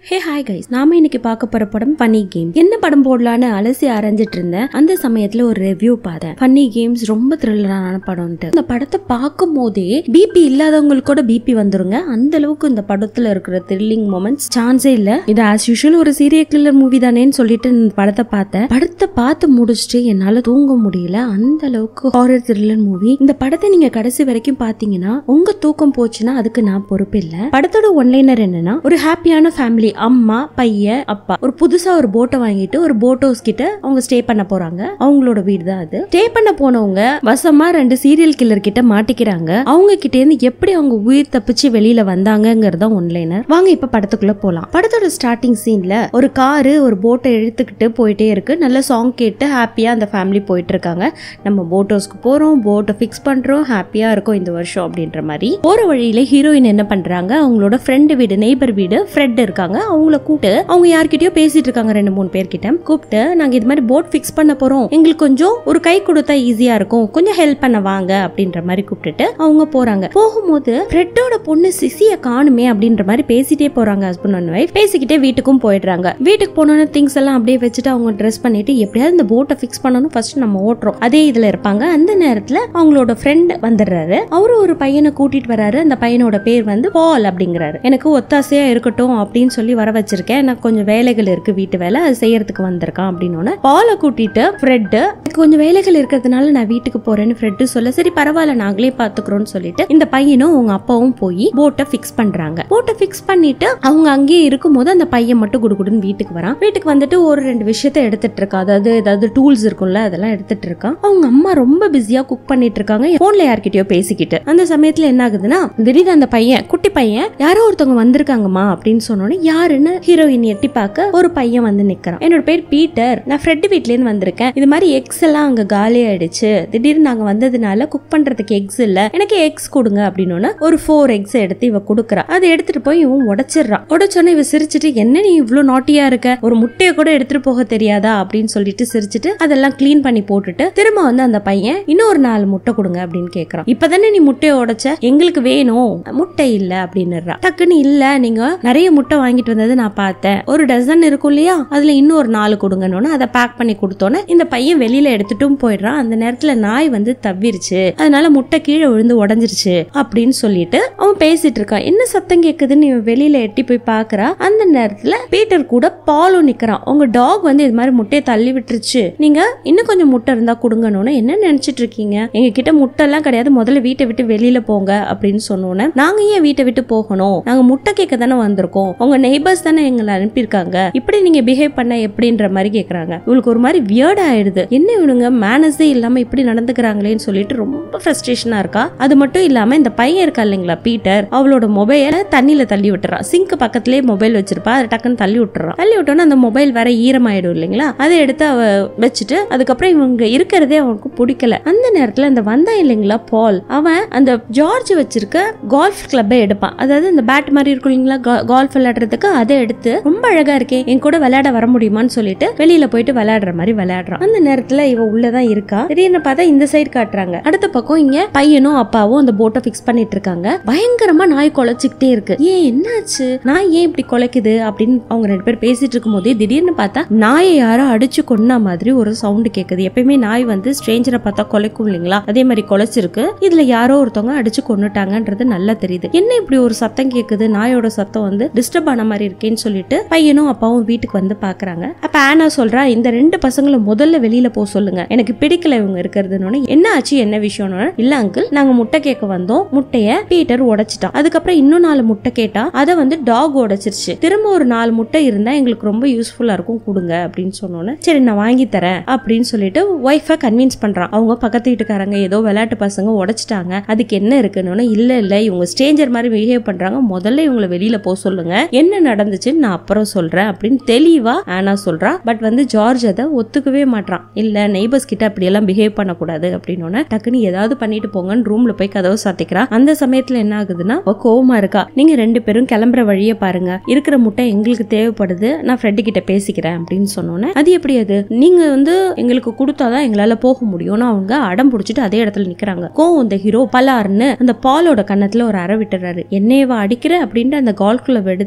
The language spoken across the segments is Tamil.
ஹே ஹாய் கைஸ் நாம இன்னைக்கு பார்க்க போற படம் ஃபன்னி கேம் என்ன படம் போடலான்னு அலசி ஆராய்ஞ்சிட்டு இருந்தேன் அந்த சமயத்துல ஒரு ரிவ்யூ பார்த்தேன் ஃபன்னி கேம்ஸ் ரொம்ப த்ரில்லரான படம்ட்டு இந்த படத்தை பார்க்கும் போதே பிபி இல்லாதவங்களுக்கு கூட பிபி வந்துருங்க அந்த அளவுக்கு இந்த படத்துல இருக்கிற த்ரில்லிங் மூமெண்ட்ஸ் சான்ஸே இல்ல இது ஆஸ் யூஷுவல் ஒரு சீரியல் கில்லர் மூவி தானேன்னு சொல்லிட்டு இந்த படத்தை பார்த்தேன் படத்தை பார்த்து முடிச்சுட்டு என்னால தூங்க முடியல அந்த அளவுக்கு ஹாரர் த்ரில்லர் மூவி இந்த படத்தை நீங்க கடைசி வரைக்கும் பாத்தீங்கன்னா உங்க தூக்கம் போச்சுன்னா அதுக்கு நான் பொறுப்பு இல்ல படத்தோட ஒன்லைனர் என்னன்னா ஒரு ஹாப்பியான ஃபேமிலி அம்மா பையன் அப்பா ஒரு புதுசா ஒரு போட்டை வாங்கிட்டு ஒரு போட் ஹவுஸ் கிட்ட அவங்க ஸ்டே பண்ண போறாங்க அவங்களோட வீடு தான் அது ஸ்டே பண்ண போனவங்க வசமா ரெண்டு சீரியல் கில்லர் கிட்ட மாட்டிக்கிறாங்க அவங்க கிட்ட இருந்து எப்படி அவங்க உயிர் தப்பிச்சு வெளியில வந்தாங்கங்கறத ஒன்லைனர் வாங்க இப்ப படத்துக்குள்ள போலாம் படத்தோட ஸ்டார்டிங் சீன்ல ஒரு காரு ஒரு போட்டை இழுத்துக்கிட்டு போயிட்டே இருக்கு நல்ல சாங் கேட்டு ஹாப்பியா அந்த ஃபேமிலி போயிட்டு இருக்காங்க நம்ம போட் ஹவுஸ்க்கு போறோம் போட்டை ஃபிக்ஸ் பண்றோம் ஹாப்பியா இருக்கும் இந்த வருஷம் அப்படின்ற மாதிரி போற வழியில ஹீரோயின் என்ன பண்றாங்க அவங்களோட ஃப்ரெண்டு வீடு நெய்பர் வீடு ஃப்ரெண்ட் இருக்காங்க அவங்கள கூப்பிட்டு அவங்க யார்கிட்டயோ பேசிட்டு இருக்காங்க ரெண்டு மூணு பேர்கிட்ட கூப்பிட்டு நாங்க இது மாதிரி போட் ஃபிக்ஸ் பண்ண போறோம் எங்களுக்கு கொஞ்சம் ஒரு கை கொடுத்தா ஈஸியா இருக்கும் கொஞ்சம் ஹெல்ப் பண்ண வாங்க அப்படின்ற மாதிரி கூப்பிட்டுட்டு அவங்க போறாங்க போகும்போது ஃப்ரெட்டோட பொண்ணு சிசிய காணுமே அப்படின்ற மாதிரி பேசிட்டே போறாங்க ஹஸ்பண்ட் அண்ட் ஒய்ஃப் பேசிக்கிட்டே வீட்டுக்கும் போயிடுறாங்க வீட்டுக்கு போனோன்னு திங்ஸ் எல்லாம் அப்படியே வச்சுட்டு அவங்க ட்ரெஸ் பண்ணிட்டு எப்படியாவது இந்த போட்டை ஃபிக்ஸ் பண்ணணும் ஃபர்ஸ்ட் நம்ம ஓட்டுறோம் அதே இதுல இருப்பாங்க அந்த நேரத்துல அவங்களோட ஃப்ரெண்ட் வந்துடுறாரு அவரு ஒரு பையனை கூட்டிட்டு வராரு அந்த பையனோட பேர் வந்து பால் அப்படிங்கிறாரு எனக்கு ஒத்தாசையா இருக்கட்டும் அப்படின்னு சொல்லி வர வச்சிருக்கேன் எனக்கு கொஞ்சம் வேலைகள் இருக்கு வீட்டு வேலை அது செய்யறதுக்கு வந்திருக்கான் அப்படின்னு பாலை கூட்டிட்டு ஃப்ரெட் எனக்கு கொஞ்சம் வேலைகள் இருக்கிறதுனால நான் வீட்டுக்கு போறேன்னு ஃப்ரெட்டு சொல்ல சரி பரவாயில்ல நாங்களே பாத்துக்கிறோம்னு சொல்லிட்டு இந்த பையனும் அவங்க அப்பாவும் போய் போட்டை ஃபிக்ஸ் பண்றாங்க போட்டை ஃபிக்ஸ் பண்ணிட்டு அவங்க அங்கேயே இருக்கும்போது அந்த பையன் மட்டும் குடுகுடுன்னு வீட்டுக்கு வரான் வீட்டுக்கு வந்துட்டு ஒரு ரெண்டு விஷயத்த எடுத்துட்டு இருக்கான் அதாவது ஏதாவது டூல்ஸ் இருக்கும்ல அதெல்லாம் எடுத்துட்டு இருக்கான் அவங்க அம்மா ரொம்ப பிஸியா குக் பண்ணிட்டு இருக்காங்க போன்ல யார்கிட்டயோ பேசிக்கிட்டு அந்த சமயத்துல என்ன ஆகுதுன்னா திடீர்னு அந்த பையன் குட்டி பையன் யாரோ ஒருத்தவங்க வந்திருக்காங்கம்மா அப்படின்னு சொன்னோன்னே யாருன்னு ஹீரோயின் எட்டி பார்க்க ஒரு பையன் வந்து நிக்கிறான் என்னோட பேர் பீட்டர் நான் ஃப்ரெட் வீட்ல இருந்து வந்திருக்கேன் இது மாதிரி எக்ஸ் எல்லாம் அங்க காலி ஆயிடுச்சு திடீர்னு நாங்க வந்ததுனால குக் பண்றதுக்கு எக்ஸ் இல்ல எனக்கு எக்ஸ் கொடுங்க அப்படின்னு ஒரு ஃபோர் எக்ஸ் எடுத்து இவ கொடுக்குறா அதை எடுத்துட்டு போய் இவன் உடைச்சிடுறான் உடைச்சோன்னே இவ சிரிச்சிட்டு என்ன நீ இவ்ளோ நாட்டியா இருக்க ஒரு முட்டையை கூட எடுத்துட்டு போக தெரியாதா அப்படின்னு சொல்லிட்டு சிரிச்சிட்டு அதெல்லாம் க்ளீன் பண்ணி போட்டுட்டு திரும்ப வந்து அந்த பையன் இன்னொரு நாலு முட்டை கொடுங்க அப்படின்னு கேக்குறான் இப்பதானே நீ முட்டையை உடைச்ச எங்களுக்கு வேணும் முட்டை இல்ல அப்படின்னுறா டக்குன்னு இல்ல நீங்க நிறைய முட்டை வாங்கிட்டு வந்தது நான் பார்த்தேன் ஒரு டசன் இருக்கும் இல்லையா அதுல இன்னொரு நாலு கொடுங்கன்னு அதை பேக் பண்ணி கொடுத்தோன்னே இந்த பையன் வெளியில எடுத்துட்டும் போயிடுறான் அந்த நேரத்துல நாய் வந்து தவிருச்சு அதனால முட்டை கீழே விழுந்து உடஞ்சிருச்சு அப்படின்னு சொல்லிட்டு அவன் பேசிட்டு இருக்கான் என்ன சத்தம் கேக்குதுன்னு இவன் வெளியில எட்டி போய் பாக்குறா அந்த நேரத்துல பீட்டர் கூட பாலும் நிக்கிறான் உங்க டாக் வந்து இது மாதிரி முட்டையை தள்ளி விட்டுருச்சு நீங்க இன்னும் கொஞ்சம் முட்டை இருந்தா கொடுங்கன்னு என்ன நினைச்சிட்டு இருக்கீங்க எங்க கிட்ட முட்டை எல்லாம் கிடையாது முதல்ல வீட்டை விட்டு வெளியில போங்க அப்படின்னு சொன்னோன்னே நாங்க ஏன் வீட்டை விட்டு போகணும் நாங்க முட்டை கேட்க தானே வந்திருக்கோம் உங்க நெய்பர்ஸ் தானே எங்களை அனுப்பியிருக்காங்க இப்படி நீங்க பிஹேவ் பண்ண எப்படின்ற மாதிரி கேக்குறாங்க இவளுக்கு ஒரு மாதிரி வியர்ட் ஆயிடுது என்ன இவனுங்க மேனஸே இல்லாம இப்படி நடந்துக்கிறாங்களேன்னு சொல்லிட்டு ரொம்ப ஃப்ரஸ்ட்ரேஷனா இருக்கா அது மட்டும் இல்லாம இந்த பையன் இருக்கா இல்லைங்களா பீட்டர் அவளோட மொபைல தண்ணியில தள்ளி விட்டுறான் சிங்க் பக்கத்துலயே மொபைல் வச்சிருப்பா அதை டக்குன்னு தள்ளி விட்டுறான் தள்ளி விட்டோன்னா அந்த மொபைல் வேற ஈரமாயிடும் இல்லைங்களா அதை எடுத்து அவ வச்சுட்டு அதுக்கப்புறம் இவங்க இருக்கிறதே அவனுக்கு பிடிக்கல அந்த நேரத்துல அந்த வந்தான் இல்லைங்களா பால் அவன் அந்த ஜார்ஜ் வச்சிருக்க கால்ஃப் கிளப்பை எடுப்பான் அதாவது இந்த பேட் மாதிரி இருக்கும் இல்லைங்களா கால்ஃப் விளையாடுறதுக்கு அதை எடுத்து ரொம்ப அழகா இருக்கே என் கூட விளையாட வர முடியுமான்னு சொல்லிட்டு வெளியில போயிட்டு விளையாடுற மாதிரி விளையாடுறான் அந்த நேரத்துல இவ உள்ளதான் இருக்கா திடீர்னு பார்த்தா இந்த சைடு காட்டுறாங்க அடுத்த பக்கம் இங்க பையனும் அப்பாவும் அந்த போட்டை ஃபிக்ஸ் பண்ணிட்டு இருக்காங்க பயங்கரமா நாய் குலைச்சிக்கிட்டே இருக்கு ஏன் என்னாச்சு நாய் ஏன் இப்படி குலைக்குது அப்படின்னு அவங்க ரெண்டு பேர் பேசிட்டு இருக்கும் போதே திடீர்னு பார்த்தா நாயை யாரோ அடிச்சு கொன்னா மாதிரி ஒரு சவுண்ட் கேக்குது எப்பயுமே நாய் வந்து ஸ்ட்ரேஞ்சரை பார்த்தா குலைக்கும் இல்லைங்களா அதே மாதிரி குலைச்சிருக்கு இதுல யாரோ ஒருத்தவங்க அடிச்சு கொன்னுட்டாங்கன்றது நல்லா தெரியுது என்ன இப்படி ஒரு சத்தம் கேக்குது நாயோட சத்தம் வந்து டிஸ்டர்ப் ஆன மாதிரி இருக்கேன்னு சொல்லிட்டு பையனும் அப்பாவும் வீட்டுக்கு வந்து பாக்குறாங்க அப்ப ஆனா சொல்றா இந்த ரெண்டு பசங்களும் முதல்ல வெளியில போக சொல்லுங்க எனக்கு பிடிக்கல இவங்க இருக்கிறதுன்னு என்ன ஆச்சு என்ன விஷயம்னு இல்ல அங்கிள் நாங்க முட்டை கேட்க வந்தோம் முட்டைய பீட்டர் உடைச்சிட்டான் அதுக்கப்புறம் இன்னும் நாலு முட்டை கேட்டா அதை வந்து டாக் உடைச்சிருச்சு திரும்ப ஒரு நாலு முட்டை இருந்தா எங்களுக்கு ரொம்ப யூஸ்ஃபுல்லா இருக்கும் கொடுங்க அப்படின்னு சொன்னோன்னே சரி நான் வாங்கி தரேன் அப்படின்னு சொல்லிட்டு ஒய்ஃபை கன்வின்ஸ் பண்றான் அவங்க பக்கத்து வீட்டுக்காரங்க ஏதோ விளையாட்டு பசங்க உடைச்சிட்டாங்க அதுக்கு என்ன இருக்குன்னு இல்ல இல்ல இவங்க ஸ்டேஞ்சர் மாதிரி பிஹேவ் பண்றாங்க முதல்ல இவங்களை வெளியில போக சொல்லுங்க என்ன நடந்துச்சுன்னு நான் அப்புறம் சொல்றேன் அப்படின்னு தெளிவா ஆனா சொல்றா பட் வந்து ஜார்ஜ் அதை ஒத்துக்கவே மாட்றான் இல்ல நெய்பர்ஸ் கிட்ட அப்படி எல்லாம் பிஹேவ் பண்ணக்கூடாது அப்படின்னு டக்குன்னு ஏதாவது பண்ணிட்டு போங்கன்னு ரூம்ல போய் கதவை சாத்திக்கிறா அந்த சமயத்துல என்ன ஆகுதுன்னா அவ கோவமா இருக்கா நீங்க ரெண்டு பேரும் கிளம்புற வழியை பாருங்க இருக்கிற முட்டை எங்களுக்கு தேவைப்படுது நான் ஃப்ரெண்டு கிட்ட பேசிக்கிறேன் அப்படின்னு சொன்னோன்னே அது எப்படி அது நீங்க வந்து எங்களுக்கு கொடுத்தாதான் எங்களால போக முடியும்னு அவங்க அடம் பிடிச்சிட்டு அதே இடத்துல நிக்கிறாங்க கோவம் இந்த ஹீரோ பலார்னு அந்த பாலோட கன்னத்துல ஒரு அறை விட்டுறாரு என்னையவா அடிக்கிற அப்படின்ட்டு அந்த கால் கிளப் எடுத்து ஹீரோ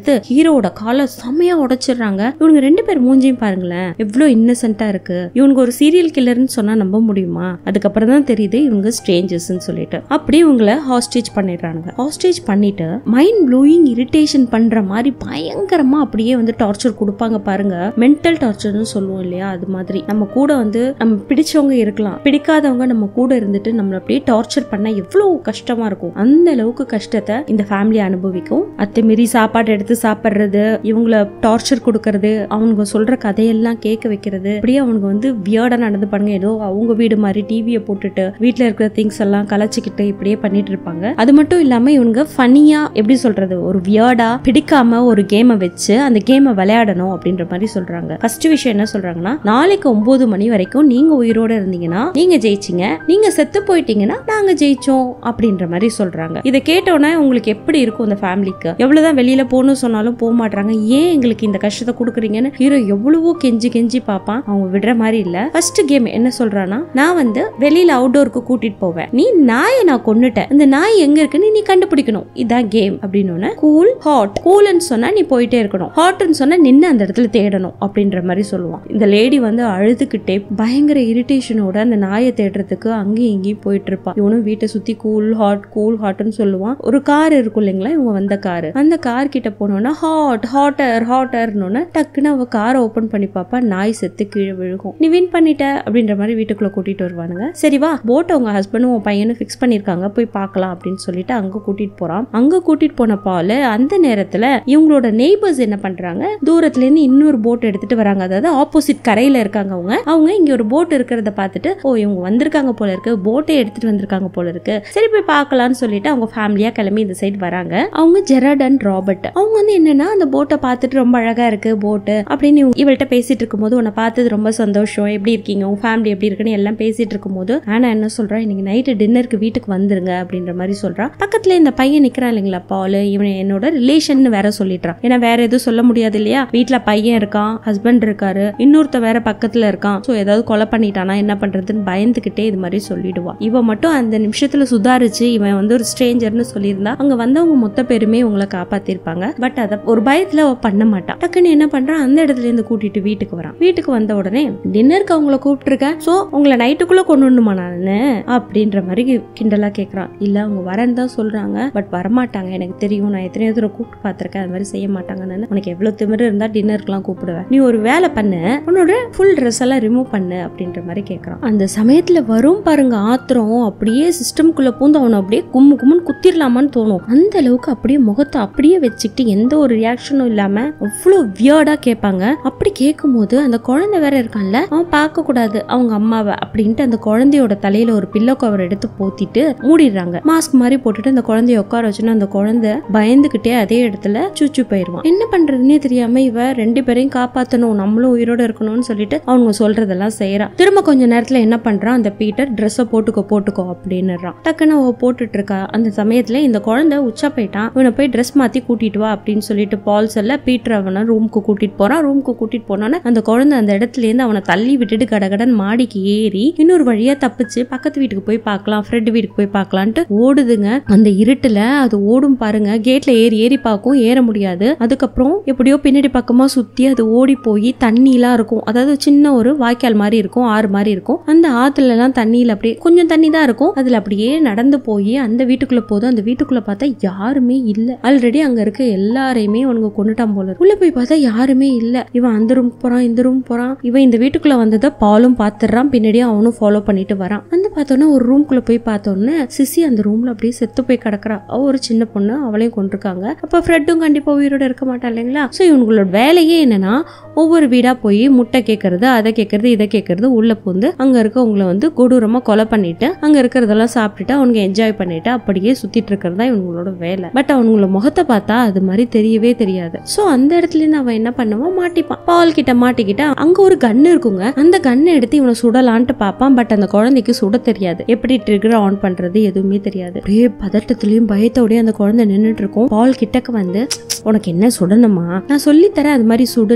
ஹீரோவோட காலை செமையா உடைச்சிடுறாங்க இவனுங்க ரெண்டு பேர் மூஞ்சியும் பாருங்களேன் எவ்வளவு இன்னசென்ட்டா இருக்கு இவனுக்கு ஒரு சீரியல் கில்லர்னு சொன்னா நம்ப முடியுமா அதுக்கப்புறம் தான் தெரியுது இவங்க ஸ்ட்ரேஞ்சர்ஸ்னு சொல்லிட்டு அப்படியே இவங்கள ஹாஸ்டேஜ் பண்ணிடுறானுங்க ஹாஸ்டேஜ் பண்ணிட்டு மைண்ட் ப்ளோயிங் இரிட்டேஷன் பண்ற மாதிரி பயங்கரமா அப்படியே வந்து டார்ச்சர் கொடுப்பாங்க பாருங்க மென்டல் டார்ச்சர்னு சொல்லுவோம் இல்லையா அது மாதிரி நம்ம கூட வந்து நம்ம பிடிச்சவங்க இருக்கலாம் பிடிக்காதவங்க நம்ம கூட இருந்துட்டு நம்மள அப்படியே டார்ச்சர் பண்ணா எவ்வளவு கஷ்டமா இருக்கும் அந்த அளவுக்கு கஷ்டத்தை இந்த ஃபேமிலி அனுபவிக்கும் அத்துமீறி சாப்பாடு எடுத்து சாப்பிடுறது இவங்கள டார்ச்சர் கொடுக்கறது அவங்க சொல்ற கதையெல்லாம் கேட்க வைக்கிறது அப்படியே அவங்க வந்து வியர்டா நடந்து பாருங்க ஏதோ அவங்க வீடு மாதிரி டிவியை போட்டுட்டு வீட்ல இருக்கிற திங்ஸ் எல்லாம் கலைச்சிக்கிட்டு இப்படியே பண்ணிட்டு இருப்பாங்க அது மட்டும் இல்லாம இவங்க ஃபனியா எப்படி சொல்றது ஒரு வியர்டா பிடிக்காம ஒரு கேமை வச்சு அந்த கேமை விளையாடணும் அப்படின்ற மாதிரி சொல்றாங்க ஃபர்ஸ்ட் விஷயம் என்ன சொல்றாங்கன்னா நாளைக்கு ஒன்பது மணி வரைக்கும் நீங்க உயிரோட இருந்தீங்கன்னா நீங்க ஜெயிச்சீங்க நீங்க செத்து போயிட்டீங்கன்னா நாங்க ஜெயிச்சோம் அப்படின்ற மாதிரி சொல்றாங்க இதை கேட்டோன்னே உங்களுக்கு எப்படி இருக்கும் இந்த ஃபேமிலிக்கு எவ்வளவுதான் வெளியில போகணும்னு சொன்னாலும் போக மாட்டாங்க ஏன் எங்களுக்கு இந்த கஷ்டத்தை கொடுக்குறீங்கன்னு ஹீரோ எவ்வளவோ கெஞ்சி கெஞ்சி பார்ப்பான் அவங்க விடுற மாதிரி இல்ல ஃபர்ஸ்ட் கேம் என்ன சொல்றான்னா நான் வந்து வெளியில அவுட்டோருக்கு கூட்டிட்டு போவேன் நீ நாயை நான் கொன்னுட்டேன் இந்த நாய் எங்க இருக்குன்னு நீ கண்டுபிடிக்கணும் இதான் கேம் அப்படின்னு கூல் ஹாட் கூல்னு சொன்னா நீ போயிட்டே இருக்கணும் ஹாட்னு சொன்னா நின்று அந்த இடத்துல தேடணும் அப்படின்ற மாதிரி சொல்லுவான் இந்த லேடி வந்து அழுதுகிட்டே பயங்கர இரிட்டேஷனோட அந்த நாயை தேடுறதுக்கு அங்கேயும் இங்கேயும் போயிட்டு இருப்பான் இவனும் வீட்டை சுத்தி கூல் ஹாட் கூல் ஹாட்னு சொல்லுவான் ஒரு கார் இருக்கும் இல்லைங்களா இவங்க வந்த கார் அந்த கார் கிட்ட போனோன்னா ஹாட் ஹாட்டர் ஹாட்டர்னு டக்குன்னு அவ காரை ஓபன் பண்ணி பாப்பா நாய் செத்து கீழே விழுகும் நீ வின் பண்ணிட்ட அப்படின்ற மாதிரி வீட்டுக்குள்ள கூட்டிட்டு வருவானுங்க சரி வா போட்டை உங்க ஹஸ்பண்டும் உன் பையனும் ஃபிக்ஸ் பண்ணிருக்காங்க போய் பார்க்கலாம் அப்படின்னு சொல்லிட்டு அங்க கூட்டிட்டு போறான் அங்க கூட்டிட்டு போன பால் அந்த நேரத்துல இவங்களோட நெய்பர்ஸ் என்ன பண்றாங்க தூரத்துல இருந்து இன்னொரு போட் எடுத்துட்டு வராங்க அதாவது ஆப்போசிட் கரையில இருக்காங்க அவங்க அவங்க இங்க ஒரு போட் இருக்கிறத பார்த்துட்டு ஓ இவங்க வந்திருக்காங்க போல இருக்கு போட்டை எடுத்துட்டு வந்திருக்காங்க போல இருக்கு சரி போய் பார்க்கலாம்னு சொல்லிட்டு அவங்க ஃபேமிலியா கிளம்பி இந்த சைடு வராங்க அவங்க ஜெராட் அண்ட் ராபர்ட் அவங்க வந்து என்னன்னா அந்த போட்டை பார்த்துட்டு ரொம்ப அழகா இருக்கு போட்டு அப்படின்னு இவங்க- இவள்கிட்ட பேசிட்டு இருக்கும்போது உன்னை பார்த்தது ரொம்ப சந்தோஷம் எப்படி இருக்கீங்க உங்க ஃபேமிலி எப்படி இருக்குன்னு எல்லாம் பேசிட்டு இருக்கும்போது ஆனா என்ன சொல்றா இன்னைக்கு நைட்டு டின்னருக்கு வீட்டுக்கு வந்துருங்க அப்படின்ற மாதிரி சொல்றா பக்கத்துல இந்த பையன் நிக்கிறான் இல்லைங்களா பால் இவன் என்னோட ரிலேஷன் வேற சொல்லிடுறான் ஏன்னா வேற எதுவும் சொல்ல முடியாது இல்லையா வீட்ல பையன் இருக்கான் ஹஸ்பண்ட் இருக்காரு இன்னொருத்த வேற பக்கத்துல இருக்கான் சோ ஏதாவது கொலை பண்ணிட்டானா என்ன பண்றதுன்னு பயந்துகிட்டே இது மாதிரி சொல்லிடுவான் இவன் மட்டும் அந்த நிமிஷத்துல சுதாரிச்சு இவன் வந்து ஒரு ஸ்ட்ரேஞ்சர்னு சொல்லியிருந்தா அங்க வந்தவங்க மொத்த பேருமே உங்களை காப்பாத்திருப்பாங்க பட் அத ஒரு பயத்துல அவ பண்ண மாட்டான் டக்குன்னு என்ன பண்றான் அந்த இடத்துல இருந்து கூட்டிட்டு வீட்டுக்கு வரான் வீட்டுக்கு வந்த உடனே டின்னருக்கு அவங்கள கூப்பிட்டுருக்கேன் சோ உங்களை நைட்டுக்குள்ள கொண்டு வரணுமா நானு அப்படின்ற மாதிரி கிண்டலா கேக்குறான் இல்ல அவங்க வரேன்னு தான் சொல்றாங்க பட் வரமாட்டாங்க எனக்கு தெரியும் நான் எத்தனையோ தூரம் கூப்பிட்டு பார்த்திருக்கேன் அது மாதிரி செய்ய மாட்டாங்கன்னு உனக்கு எவ்வளவு திமிரு இருந்தா டின்னருக்குலாம் கூப்பிடுவேன் நீ ஒரு வேலை பண்ணு உன்னோட ஃபுல் ட்ரெஸ் எல்லாம் ரிமூவ் பண்ணு அப்படின்ற மாதிரி கேக்குறான் அந்த சமயத்துல வரும் பாருங்க ஆத்திரம் அப்படியே சிஸ்டம்குள்ள பூந்து அவனை அப்படியே கும்மு கும்முன்னு குத்திரலாமான்னு தோணும் அந்த அளவுக்கு அப்படியே முகத்தை அப்படியே வச்சுக்கிட்டு எந்த ஒரு ரியாக்ஷனும் இல்லாம அவ்வளோ வியர்டா கேட்பாங்க அப்படி கேட்கும்போது அந்த குழந்தை வேற இருக்கான்ல அவன் பார்க்க கூடாது அவங்க அம்மாவை அப்படின்ட்டு அந்த குழந்தையோட தலையில ஒரு பில்லோ கவர் எடுத்து போத்திட்டு மூடிடுறாங்க மாஸ்க் மாதிரி போட்டுட்டு அந்த குழந்தைய உட்கார வச்சுன்னு அந்த குழந்தை பயந்துகிட்டே அதே இடத்துல சூச்சு போயிருவான் என்ன பண்றதுன்னே தெரியாம இவ ரெண்டு பேரையும் காப்பாத்தணும் நம்மளும் உயிரோட இருக்கணும்னு சொல்லிட்டு அவங்க சொல்றதெல்லாம் செய்யறான் திரும்ப கொஞ்ச நேரத்துல என்ன பண்றான் அந்த பீட்டர் ட்ரெஸ்ஸை போட்டுக்கோ போட்டுக்கோ அப்படின்னுறான் டக்குன்னு அவ போட்டுட்டு இருக்கா அந்த சமயத்துல இந்த குழந்தை உச்சா போயிட்டான் இவனை போய் ட்ரெஸ் மாத்தி கூட்டிட்டு வா அப்படின்னு சொல்லிட்டு பால் செல்ல பீட்டர் அவனை ரூமுக்கு கூட்டிட்டு போறான் ரூமுக்கு கூட்டிட்டு போனோன்னே அந்த குழந்தை அந்த இடத்துல இருந்து அவனை தள்ளி விட்டுட்டு கடகடன் மாடிக்கு ஏறி இன்னொரு வழியா தப்பிச்சு பக்கத்து வீட்டுக்கு போய் பார்க்கலாம் ஃப்ரெண்ட் வீட்டுக்கு போய் பார்க்கலான்ட்டு ஓடுதுங்க அந்த இருட்டுல அது ஓடும் பாருங்க கேட்ல ஏறி ஏறி பார்க்கும் ஏற முடியாது அதுக்கப்புறம் எப்படியோ பின்னாடி பக்கமா சுத்தி அது ஓடி போய் தண்ணிலாம் இருக்கும் அதாவது சின்ன ஒரு வாய்க்கால் மாதிரி இருக்கும் ஆறு மாதிரி இருக்கும் அந்த ஆத்துல எல்லாம் தண்ணியில அப்படியே கொஞ்சம் தண்ணி தான் இருக்கும் அதுல அப்படியே நடந்து போய் அந்த வீட்டுக்குள்ள போதும் அந்த வீட்டுக்குள்ள பார்த்தா யாருமே இல்ல ஆல்ரெடி அங்க இருக்க எல்லாரையுமே உனக்கு கொண்டுட்டான் போல இருக்கு. உள்ள போய் பார்த்தா யாருமே இல்ல இவன் அந்த ரூம் போறான் இந்த ரூம் போறான் இவன் இந்த வீட்டுக்குள்ள வந்ததை பாலும் பாத்துறான் பின்னாடியே அவனும் ஃபாலோ பண்ணிட்டு வரான் வந்து பார்த்தோன்னா ஒரு ரூம்குள்ள போய் பார்த்தோன்னே சிசி அந்த ரூம்ல அப்படியே செத்து போய் கிடக்குறா அவ ஒரு சின்ன பொண்ணு அவளையும் கொண்டிருக்காங்க அப்ப ஃப்ரெட்டும் கண்டிப்பா உயிரோட இருக்க மாட்டா இல்லைங்களா ஸோ இவங்களோட வேலையே என்னன்னா ஒவ்வொரு வீடா போய் முட்டை கேட்கறது அதை கேட்கறது இதை கேட்கறது உள்ள பூந்து அங்க இருக்கவங்கள வந்து கொடூரமா கொலை பண்ணிட்டு அங்க இருக்கிறதெல்லாம் சாப்பிட்டுட்டு அவனுங்க என்ஜாய் பண்ணிட்டு அப்படியே சுத்திட்டு இருக்கிறது தான் இவங்களோட வேலை பட் அவங்களோட முகத்தை பார்த்தா அது மாதிரி தெரியவே தெரியாது சோ அந்த இடத்துல இருந்து அவன் என்ன பண்ணுவான் மாட்டிப்பான் பால் கிட்ட மாட்டிக்கிட்டு அங்க ஒரு கன்னு இருக்குங்க அந்த கன்னை எடுத்து இவனை சுடலான்ட்டு பார்ப்பான் பட் அந்த குழந்தைக்கு சுட தெரியாது எப்படி ட்ரிகர் ஆன் பண்றது எதுவுமே தெரியாது அப்படியே பதட்டத்திலயும் பயத்தோடய அந்த குழந்தை நின்னுட்டு இருக்கும் பால் கிட்டக்க வந்து உனக்கு என்ன சுடணுமா நான் சொல்லித்தரேன் அது மாதிரி சுடுன்றான் ஆனா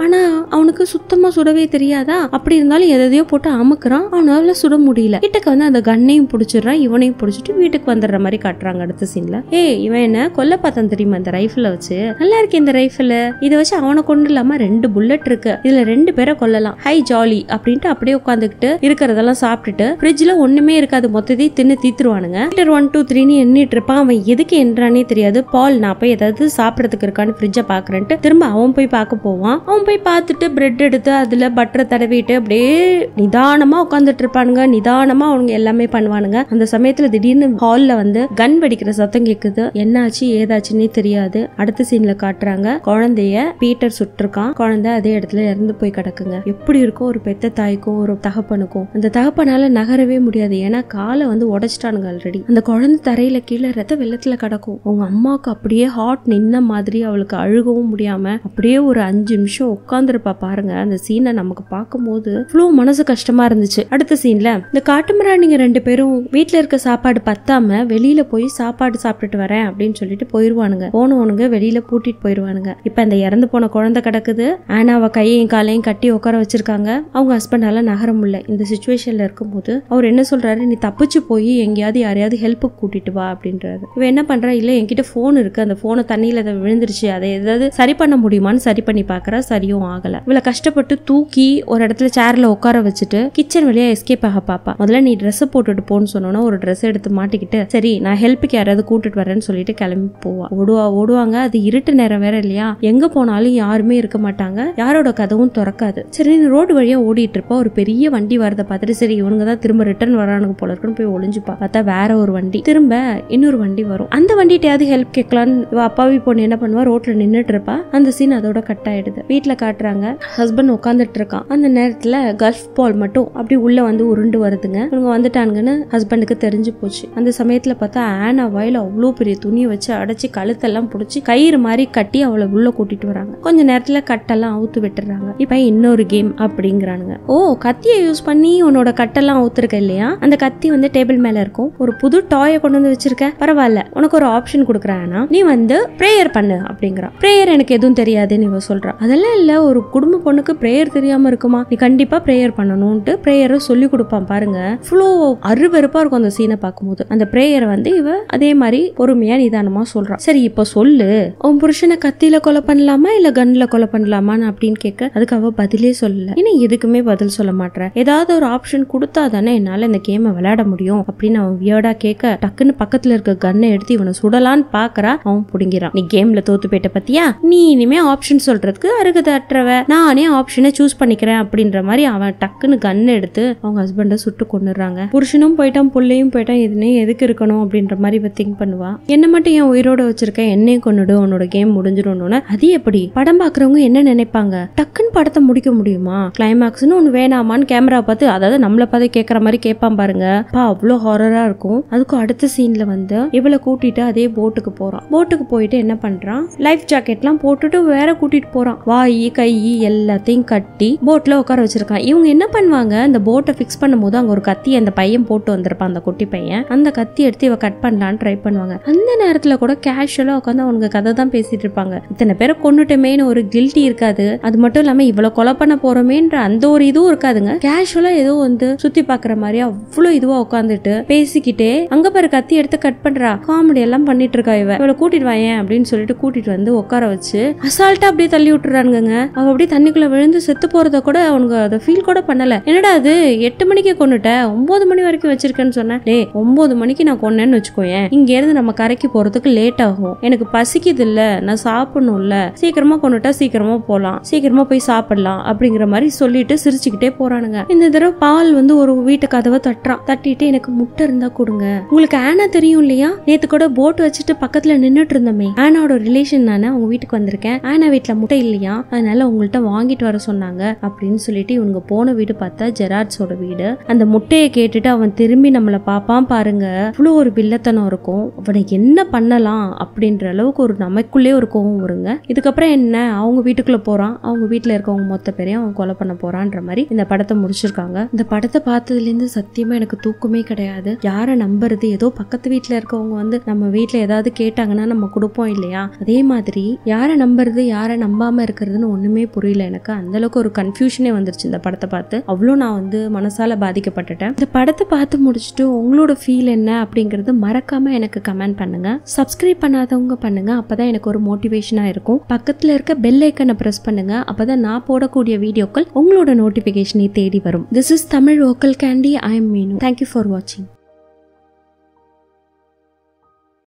ஆனா அவனுக்கு சுத்தமா சுடவே தெரியாதா அப்படி இருந்தாலும் எதையோ போட்டு அமுக்குறான் அவனால சுட முடியல கிட்டக்க வந்து அந்த கண்ணையும் பிடிச்சிடுறான் இவனையும் பிடிச்சிட்டு வீட்டுக்கு வந்துடுற மாதிரி காட்டுறாங்க அடுத்த சீன்ல ஏய் இவன் என்ன கொல்ல பார்த்தான் தெரியுமா இந்த ரைஃபிள வச்சு நல்லா இருக்கு இந்த ரைஃபிள் இதை வச்சு அவனை கொண்டு இல்லாம ரெண்டு புல்லட் இருக்கு இதுல ரெண்டு பேரை கொல்லலாம் ஹை ஜாலி அப்படின்ட்டு அப்படியே உட்காந்துக்கிட்டு இருக்கிறதெல்லாம் சாப்பிட்டுட்டு ஃப்ரிட்ஜ்ல ஒண்ணுமே இருக்காது மொத்தத்தையும் தின்னு தீத்துருவானுங்க மீட்டர் ஒன் டூ த்ரீன்னு எண்ணிட்டு இருப்பான் அவன் எதுக்கு என்றானே தெரியாது பால் நான் போய் ஏதாவது சாப்பிடறதுக்கு இருக்கான்னு ஃப்ரிட்ஜை பாக்குறேன்ட்டு திரும்ப அவன் போய் பார்க்க போவான் அவன் போய் பார்த்துட்டு பிரெட் எடுத்து அதுல பட்டரை தடவிட்டு அப்படியே நிதானமா உட்காந்துட்டு இருப்பானுங்க நிதானமா அவங்க எல்லாமே பண்ணுவானுங்க அந்த சமயத்துல திடீர்னு ஹால்ல வந்து கன் வெடிக்கிற சத்தம் கேக்குது என்னாச்சு ஏதாச்சுன்னே தெரியாது அடுத்த சீன்ல காட்டுறாங்க குழந்தைய பீட்டர் சுட்டிருக்கான் குழந்தை அதே இடத்துல இறந்து போய் கிடக்குங்க எப்படி இருக்கும் ஒரு பெத்த தாய்க்கும் ஒரு தகப்பனுக்கும் அந்த தகப்பனால நகரவே முடியாது ஏன்னா காலை வந்து உடைச்சிட்டானுங்க ஆல்ரெடி அந்த குழந்தை தரையில கீழே ரத்த வெள்ளத்துல கிடக்கும் அவங்க அம்மாவுக்கு அப்படியே ஹார்ட் நின்ன மாதிரி அவளுக்கு அழுகவும் முடியாம அப்படியே ஒரு அஞ்சு நிமிஷம் உட்காந்துருப்பா பாருங்க அந்த சீனை நமக்கு பார்க்கும்போது இவ்வளோ மனசு கஷ்டமா இருந்துச்சு அடுத்த சீன்ல இந்த காட்டுமிராணிங்க ரெண்டு பேரும் வீட்ல இருக்க சாப்பாடு பத்தாம வெளியில போய் சாப்பாடு சாப்பிட்டுட்டு வரேன் அப்படின்னு சொல்லிட்டு போயிருவானுங்க போனவனுங்க வெளியில பூட்டிட்டு போயிருவானுங்க இப்ப இந்த இறந்து போன குழந்தை கிடக்குது ஆனாவ கையையும் காலையும் கட்டி உட்கார வச்சிருக்காங்க அவங்க ஹஸ்பண்டால நகர முடியல இந்த சுச்சுவேஷன்ல இருக்கும்போது அவர் என்ன சொல்றாரு நீ தப்பிச்சு போய் எங்கேயாவது யாரையாவது ஹெல்ப்புக்கு கூட்டிட்டு வா அப்படின்றாரு இவ என்ன பண்றா இல்ல என்கிட்ட போன் இருக்கு அந்த போனை தண்ணியில அதை விழுந்துருச்சு அதை ஏதாவது சரி பண்ண முடியுமான்னு சரி பண்ணி பாக்குறா சரியும் ஆகல இவளை கஷ்டப்பட்டு தூக்கி ஒரு இடத்துல சேர்ல உட்கார வச்சுட்டு கிச்சன் வழியா எஸ்கேப் ஆக பாப்பா முதல்ல நீ ட்ரெஸ் போட்டுட்டு போன்னு சொன்னோன்னா ஒரு ட்ரெஸ் எடுத்து மாட்டிக்கிட்டு சரி நான் ஹெல்ப்புக்கு யாராவது கூட்டிட்டு வரேன்னு சொல்லிட்டு கிளம்பி போவா ஓடுவா ஓடுவாங்க அது இருட்டு நேரம் வேற இல்லையா எங்க போனாலும் யாருமே இருக்க மாட்டாங்க யாரோட கதவும் திறக்காது சரி நீ ரோடு வழியா ஓடிட்டு இருப்பா ஒரு பெரிய வண்டி வரதை பார்த்துட்டு சரி இவனுங்க தான் திரும்ப ரிட்டர்ன் வரானுங்க போல இருக்குன்னு போய் ஒளிஞ்சுப்பா பார்த்தா வேற ஒரு வண்டி திரும்ப இன்னொரு வண்டி வரும் அந்த வண்டிகிட்டயாவது ஹெல்ப் கேட்கலான்னு இவ அப்பாவி பொண்ணு என்ன பண்ணுவா ரோட்ல நின்னுட்டு இருப்பா அந்த சீன் அதோட கட் ஆயிடுது வீட்டுல காட்டுறாங்க ஹஸ்பண்ட் உட்காந்துட்டு இருக்கான் அந்த நேரத்துல கல்ஃப் பால் மட்டும் அப்படி உள்ள வந்து உருண்டு வருதுங்க இவங்க வந்துட்டானுங்கன்னு ஹஸ்பண்டுக்கு தெரிஞ்சு போச்சு அந்த சமயத்துல பார்த்தா ஆனா வாயில அவ்வளோ பெரிய துணியை வச்சு அடைச்சி கழுத்தெல்லாம் பிடிச்சி கயிறு மாதிரி கட்டி அவளை உள்ள கூட்டிட்டு வராங்க கொஞ்ச நேரத்துல கட்டெல்லாம் அவுத்து விட்டுறாங்க இப்ப இன்னொரு கேம் அப்படிங்கிறானுங்க ஓ கத்தியை யூஸ் பண்ணி உன்னோட கட்டெல்லாம் அவுத்துருக்க இல்லையா அந்த கத்தி வந்து டேபிள் மேல இருக்கும் ஒரு புது டாயை கொண்டு வந்து வச்சிருக்க பரவாயில்ல உனக்கு ஒரு ஆப்ஷன் கொடுக்குறானா நீ வந்து ப்ரேயர் பண்ணு அப்படிங்கிறான் ப்ரேயர் எனக்கு எதுவும் தெரியாதுன்னு இவ சொல்றா அதெல்லாம் இல்ல ஒரு குடும்ப பொண்ணுக்கு ப்ரேயர் தெரியாம இருக்குமா நீ கண்டிப்பா ப்ரேயர் பண்ணணும்ட்டு ப்ரேயரை சொல்லி கொடுப்பான் பாருங்க இவ்வளோ அருவெருப்பா இருக்கும் அந்த சீனை பார்க்கும்போது அந்த ப்ரேயரை வந்து இவ அதே மாதிரி பொறுமையா நிதானமா சொல்றான் சரி இப்போ சொல்லு உன் புருஷனை கத்தியில கொலை பண்ணலாமா இல்ல கன்ல கொலை பண்ணலாமான்னு அப்படின்னு கேட்க அதுக்கு அவ பதிலே சொல்லல ஏன்னா எதுக்குமே பதில் சொல்ல மாட்டேன் ஏதாவது ஒரு ஆப்ஷன் கொடுத்தா தானே என்னால இந்த கேமை விளையாட முடியும் அப்படின்னு அவன் வியர்டா கேட்க டக்குன்னு பக்கத்துல இருக்க கன்னை எடுத்து இவனை சுடலான்னு பாக்குறா அவன் புடுங்கிறான் நீ கேம்ல தோத்து போயிட்ட பத்தியா நீ இனிமே ஆப்ஷன் சொல்றதுக்கு அருகதை அற்றவ நானே ஆப்ஷனை சூஸ் பண்ணிக்கிறேன் அப்படின்ற மாதிரி அவன் டக்குன்னு கன் எடுத்து அவங்க ஹஸ்பண்டை சுட்டு கொண்டுறாங்க புருஷனும் போயிட்டான் புள்ளையும் போயிட்டான் இதுனே எதுக்கு இருக்கணும் அப்படின்ற மாதிரி இவ திங்க் பண்ணுவா என்ன மட்டும் என் உயிரோட வச்சிருக்க என்னையும் கொண்டுடு உன்னோட கேம் முடிஞ்சிடும்னு அது எப்படி படம் பாக்குறவங்க என்ன நினைப்பாங்க டக்குன்னு படத்தை முடிக்க முடியுமா கிளைமேக்ஸ்னு ஒண்ணு வேணாமான்னு கேமரா பார்த்து அதாவது நம்மள பார்த்து கேட்கற மாதிரி கேட்பான் பாருங்க பா அவ்வளோ ஹாரரா இருக்கும் அதுக்கும் அடுத்த சீன்ல வந்து இவளை கூட்டிட்டு அதே போட்டுக்கு போறான் போட்டுக்கு போயிட்டு என்ன பண்றான் லைஃப் ஜாக்கெட்லாம் போட்டுட்டு வேற கூட்டிட்டு போறான் வாய் கை எல்லாத்தையும் கட்டி போட்ல உட்கார வச்சிருக்கான் இவங்க என்ன பண்ணுவாங்க இந்த போட்டை ஃபிக்ஸ் பண்ணும்போது அங்க ஒரு கத்தி அந்த பையன் போட்டு வந்திருப்பான் அந்த குட்டி பையன் அந்த கத்தி எடுத்து இவ கட் பண்ணலான்னு ட்ரை பண்ணுவாங்க அந்த நேரத்துல கூட கேஷுவலா உட்காந்து அவனுங்க கதை தான் பேசிட்டு இருப்பாங்க இத்தனை பேரை கொண்டுட்டமேன்னு ஒரு கில்ட்டி இருக்காது அது மட்டும் இல்லாம இவ்வளவு கொலை பண்ண போறோமேன்ற அந்த ஒரு இதுவும் இருக்காதுங்க கேஷுவலா ஏதோ வந்து சுத்தி பாக்குற மாதிரி அவ்வளவு இதுவா உட்காந்துட்டு பேசிக்கிட்டே அங்க பாரு கத்தி எடுத்து கட் பண்றா காமெடி எல்லாம் பண்ணிட்டு இருக்கா இவ இவளை கூட்டிட்டு வாயேன் அப்படின்னு சொல்லிட்டு கூட்டிட்டு வந்து உட்கார வச்சு அசால்ட்டா அப்படியே தள்ளி விட்டுறானுங்க அவ அப்படியே தண்ணிக்குள்ள விழுந்து செத்து போறத கூட அவனுங்க அதை ஃபீல் கூட பண்ணல என்னடா அது எட்டு மணிக்கு கொண்டுட்ட ஒன்பது மணி வரைக்கும் வச்சிருக்கேன்னு சொன்னேன் டேய் ஒன்பது மணிக்கு நான் கொன்னேன்னு வச்சுக்கோயேன் இங்க இருந்து நம்ம கரைக்கு போறதுக்கு லேட் ஆகும் எனக்கு பசிக்குது இல்ல நான் சாப்பிடணும்ல சீக்கிரமா கொண்டுட்டா சீக்கிரமா போலாம் சீக்கிரமா போய் சாப்பிடலாம் அப்படிங்கிற மாதிரி சொல்லிட்டு சிரிச்சுக்கிட்டே போறானுங்க இந்த தடவை பால் வந்து ஒரு வீட்டு கதவை தட்டுறான் தட்டிட்டு எனக்கு முட்டை இருந்தா கொடுங்க உங்களுக்கு ஆனா தெரியும் இல்லையா நேத்து கூட போட் வச்சுட்டு பக்கத்துல நின்னுட்டு இருந்தோமே ஆனாவோட ரிலேஷன் நானே அவங்க வீட்டுக்கு வந்திருக்கேன் ஆனா வீட்டுல முட்டை இல்லையா அதனால உங்கள்ட்ட வாங்கிட்டு வர சொன்னாங்க அப்படின்னு சொல்லிட்டு இவனுங்க போன வீடு பார்த்தா ஜெராட்ஸோட வீடு அந்த முட்டையை கேட்டுட்டு அவன் திரும்பி நம்மளை பாப்பான் பாருங்க இவ்வளவு ஒரு வில்லத்தனம் இருக்கும் அவனை என்ன பண்ணலாம் அப்படின்ற அளவுக்கு ஒரு நமக்குள்ளே ஒரு கோவம் வருங்க இதுக்கப்புறம் என்ன அவங்க வீட்டுக்குள்ள போறான் அவங்க வீட்டுல இருக்கவங்க மொத்த பேரையும் அவன் கொலை பண்ண போறான்ற மாதிரி இந்த படத்தை முடிச்சிருக்காங்க இந்த படத்தை பார்த்ததுல இருந்து சத்தியமா எனக்கு தூக்கமே கிடையாது யாரை நம்புறது ஏதோ பக்கத்து வீட்டுல இருக்கவங்க வந்து நம்ம வீட்டுல ஏதாவது கேட்டாங்கன்னா நம்ம கொடுப்போம் இல்லையா அதே மாதிரி யாரை நம்புறது யாரை நம்பாம இருக்கிறதுன்னு ஒண்ணுமே புரியல எனக்கு அந்த அளவுக்கு ஒரு கன்ஃபியூஷனே வந்துருச்சு இந்த படத்தை பார்த்து அவ்வளோ நான் வந்து மனசால பாதிக்கப்பட்டுட்டேன் இந்த படத்தை பார்த்து முடிச்சுட்டு உங்களோட ஃபீல் என்ன அப்படிங்கறது மறக்காம எனக்கு கமெண்ட் பண்ணுங்க சப்ஸ்கிரைப் பண்ணாதவங்க பண்ணுங்க அப்பதான் எனக்கு ஒரு மோட்டிவேஷனா இருக்கும் பக்கத்துல இருக்க பெல் ஐக்கனை பிரஸ் பண்ணுங்க அப்பதான் நான் போடக்கூடிய வீடியோக்கள் உங்களோட நோட்டிபிகேஷனை தேடி வரும் this is Tamil vocal candy I am Meenu thank you for வாட்சிங்